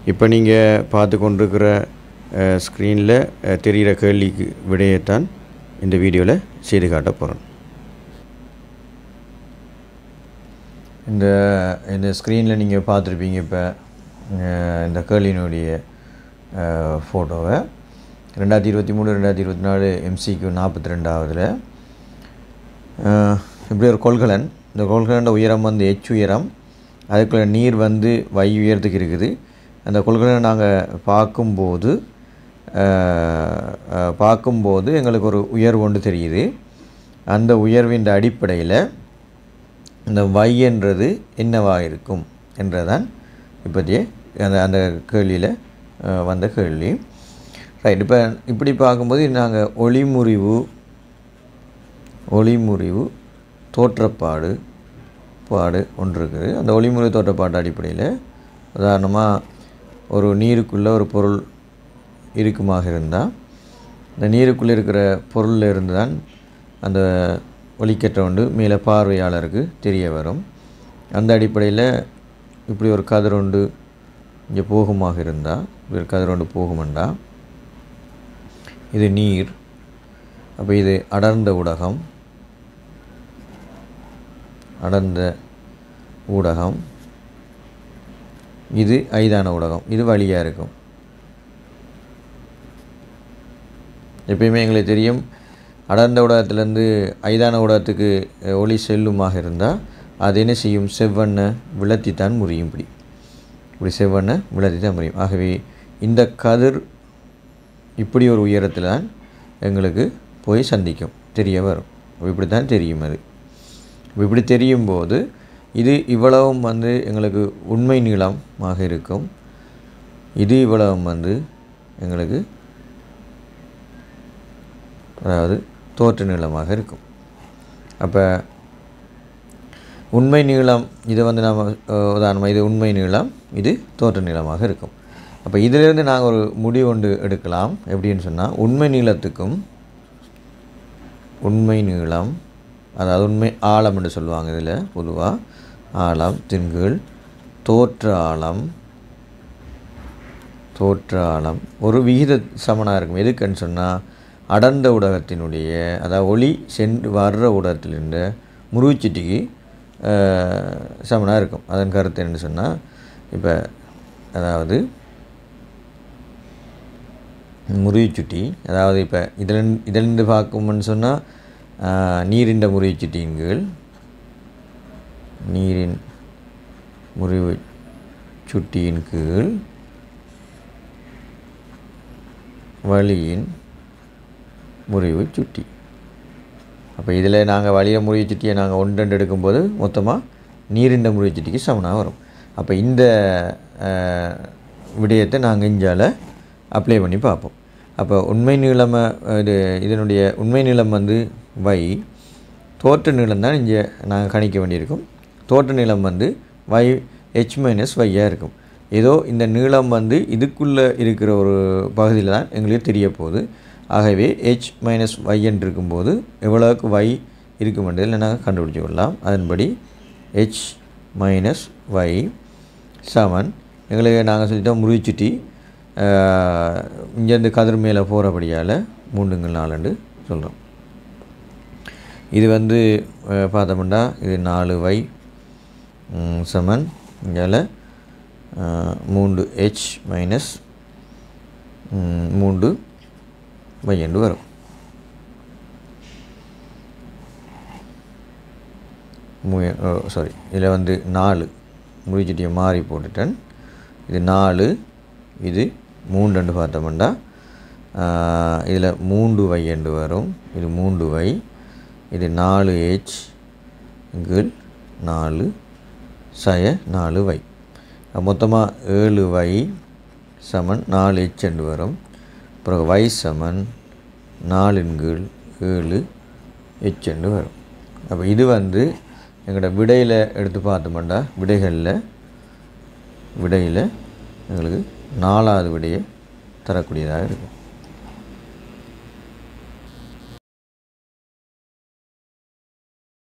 இப்போ நீங்கள் பார்த்து கொண்டிருக்கிற ஸ்க்ரீனில் தெரிகிற கேள்விக்கு விடையைத்தான் இந்த வீடியோவில் செய்து காட்ட போகிறேன் இந்த இந்த ஸ்க்ரீனில் நீங்கள் பார்த்துருப்பீங்க இப்போ இந்த கேள்வியினுடைய ஃபோட்டோவை ரெண்டாயிரத்தி இருபத்தி மூணு ரெண்டாயிரத்தி இருபத்தி நாலு எம்சிக்கு நாற்பத்தி ரெண்டாவதுல இப்படி ஒரு கொள்கலன் இந்த கொள்கலன் உயரம் வந்து எச் உயரம் அதுக்குள்ள நீர் வந்து வை உயரத்துக்கு இருக்குது அந்த கொள்கலனை நாங்கள் பார்க்கும்போது பார்க்கும்போது எங்களுக்கு ஒரு உயர்வு ஒன்று தெரியுது அந்த உயர்வின் அடிப்படையில் இந்த வை என்றது என்னவாக இருக்கும் என்றதான் இப்போதைய அந்த அந்த கேள்வியில் வந்த கேள்வி ரைட் இப்போ இப்படி பார்க்கும்போது நாங்கள் ஒளிமுறிவு ஒளிமுறிவு தோற்றப்பாடு பாடு ஒன்று இருக்குது அந்த ஒளிமுறிவு தோற்றப்பாடு அடிப்படையில் உதாரணமாக ஒரு நீருக்குள்ளே ஒரு பொருள் இருக்குமாக இருந்தால் இந்த நீருக்குள்ளே இருக்கிற பொருளில் இருந்து தான் அந்த ஒளிக்கற்ற ஒன்று மேலே பார்வையாளருக்கு தெரிய வரும் அந்த அடிப்படையில் இப்படி ஒரு கதிர் ஒன்று இங்கே போகுமாக இருந்தால் இப்படி ஒரு கதிர் ஒன்று போகுமெண்டா இது நீர் அப்போ இது அடர்ந்த ஊடகம் அடர்ந்த ஊடகம் இது ஐதான ஊடகம் இது வழியாக இருக்கும் எப்பயுமே எங்களுக்கு தெரியும் அடர்ந்த ஊடகத்திலேருந்து ஐதான ஊடகத்துக்கு ஒளி செல்லுமாக இருந்தால் அது என்ன செய்யும் செவ்வண்ணை விளத்தித்தான் முறியும் இப்படி இப்படி செவ்வண்ணை விளத்தி தான் முறியும் ஆகவே இந்த கதிர் இப்படி ஒரு உயரத்தில் தான் எங்களுக்கு போய் சந்திக்கும் தெரிய வரும் இப்படி தான் தெரியும் அது இப்படி தெரியும் போது இது இவ்வளவும் வந்து எங்களுக்கு உண்மை நீளமாக இருக்கும் இது இவ்வளவும் வந்து எங்களுக்கு அதாவது தோற்ற நீளமாக இருக்கும் அப்போ உண்மை நீளம் இதை வந்து நாம் உதாரணமாக இது உண்மை நீளம் இது தோற்ற நீளமாக இருக்கும் அப்போ இதிலிருந்து நாங்கள் ஒரு முடிவு ஒன்று எடுக்கலாம் எப்படின்னு சொன்னால் உண்மை நீளத்துக்கும் உண்மை நீளம் அதாவது உண்மை ஆழம் என்று சொல்லுவாங்க இதில் பொதுவாக ஆழம் தின்கீழ் தோற்ற ஆழம் தோற்ற ஆழம் ஒரு விகித சமனாக இருக்கும் எதுக்குன்னு சொன்னால் அடர்ந்த ஊடகத்தினுடைய அதாவது ஒளி சென்று வர்ற ஊடகத்திலிருந்து முருகுச்சிட்டிக்கு சமனாக இருக்கும் அதன் கருத்து என்னன்னு சொன்னால் இப்போ அதாவது முறிவுச்சுட்டி அதாவது இப்போ இதில் இதிலிருந்து பார்க்கும்னு சொன்னால் நீரின் முறிவுச்சுட்டியின் கீழ் நீரின் முறிவு சுட்டியின் கீழ் வழியின் முறிவு சுட்டி அப்போ இதில் நாங்கள் வழியில் முறிவு சுட்டியை நாங்கள் ஒன்று ரெண்டு எடுக்கும்போது மொத்தமாக நீரிண்ட முறிவு சுட்டிக்கு சமனாக வரும் அப்போ இந்த விடயத்தை நாங்கள் இஞ்சால் அப்ளை பண்ணி பார்ப்போம் அப்போ உண்மை நீளமை இது இதனுடைய உண்மை நீளம் வந்து வை தோற்ற நீளம் தான் இங்கே நாங்கள் கணிக்க வேண்டியிருக்கும் தோற்ற நீளம் வந்து வை ஹெச் மைனஸ் வையாக இருக்கும் ஏதோ இந்த நீளம் வந்து இதுக்குள்ளே இருக்கிற ஒரு பகுதியில் தான் எங்களுக்கு தெரிய போகுது ஆகவே ஹெச் மைனஸ் வைன்னு இருக்கும்போது எவ்வளோக்கு வை இருக்குமென்றதில் நாங்கள் கண்டுபிடிச்சி கொள்ளலாம் அதன்படி ஹெச் மைனஸ் வை சமன் எங்களுக்கு நாங்கள் சொல்லிட்டோம் முறிச்சுட்டி இங்கேருந்து கதிர் மேலே போகிறபடியால் மூண்டுங்கள் நாலண்டு சொல்கிறோம் இது வந்து பார்த்தோம்னா இது நாலு வை சமன் இங்கே மூன்று ஹெச் மைனஸ் மூன்று வையண்டு வரும் சாரி இதில் வந்து நாலு முடிச்சுட்டியை மாறி போட்டுட்டேன் இது நாலு இது மூன்று பார்த்தோம்னா இதில் மூன்று வை என்று வரும் இது மூன்று வை இது நாலு ஹெச் கீழ் நாலு சய நாலு வை மொத்தமாக ஏழு வை சமன் நாலு ஹெச் என்று வரும் அப்புறம் வை சமன் நாலின் கீழ் ஏழு ஹெச் என்று வரும் அப்போ இது வந்து எங்களோட விடையில் எடுத்து பார்த்தோம்னா விடைகளில் விடையில் எங்களுக்கு நாலாவது விடையை தரக்கூடியதாக இருக்கும்